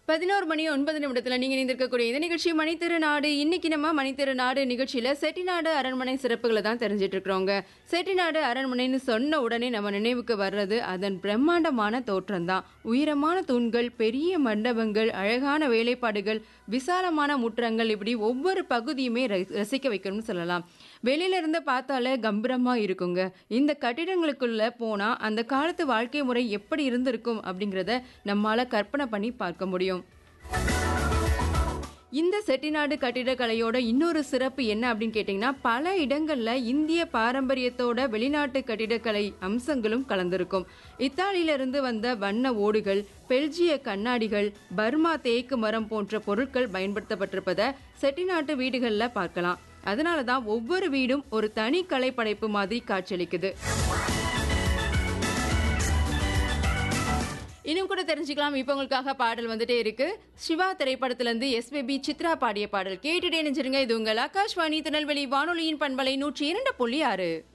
பதினோரு மணி ஒன்பது நிமிடத்துல நீங்க இணைந்திருக்கக்கூடிய இந்த நிகழ்ச்சி மணித்திரு நாடு இன்னைக்கு நம்ம மணித்திரு நாடு நிகழ்ச்சியில செட்டிநாடு அரண்மனை சிறப்புகளை தான் தெரிஞ்சிட்டு இருக்கிறோங்க செட்டிநாடு அரண்மனைன்னு சொன்ன உடனே நம்ம நினைவுக்கு வர்றது அதன் பிரம்மாண்டமான தோற்றம் தான் உயரமான தூண்கள் பெரிய மண்டபங்கள் அழகான வேலைப்பாடுகள் விசாலமான முற்றங்கள் இப்படி ஒவ்வொரு பகுதியுமே ர- ரசிக்க வைக்கணும்னு சொல்லலாம் வெளியில இருந்து பார்த்தாலே கம்பீரமா இருக்குங்க இந்த கட்டிடங்களுக்குள்ள போனா அந்த காலத்து வாழ்க்கை முறை எப்படி இருந்திருக்கும் அப்படிங்கிறத நம்மால கற்பனை பண்ணி பார்க்க முடியும் இந்த செட்டிநாடு கட்டிடக்கலையோட இன்னொரு சிறப்பு என்ன அப்படின்னு கேட்டிங்கன்னா பல இடங்கள்ல இந்திய பாரம்பரியத்தோட வெளிநாட்டு கட்டிடக்கலை அம்சங்களும் கலந்திருக்கும் இத்தாலியில இருந்து வந்த வண்ண ஓடுகள் பெல்ஜிய கண்ணாடிகள் பர்மா தேக்கு மரம் போன்ற பொருட்கள் பயன்படுத்தப்பட்டிருப்பதை செட்டிநாட்டு வீடுகள்ல பார்க்கலாம் அதனால தான் ஒவ்வொரு வீடும் ஒரு தனி கலை படைப்பு மாதிரி காட்சியளிக்குது இன்னும் கூட தெரிஞ்சுக்கலாம் இப்போ உங்களுக்காக பாடல் வந்துட்டே இருக்கு சிவா திரைப்படத்துல இருந்து எஸ்பிபி சித்ரா பாடிய பாடல் கேட்டுட்டே நினைச்சிருங்க இது உங்கள் ஆகாஷ்வாணி திருநெல்வேலி வானொலியின் பண்பலை நூற்றி இரண்டு புள்ளி ஆறு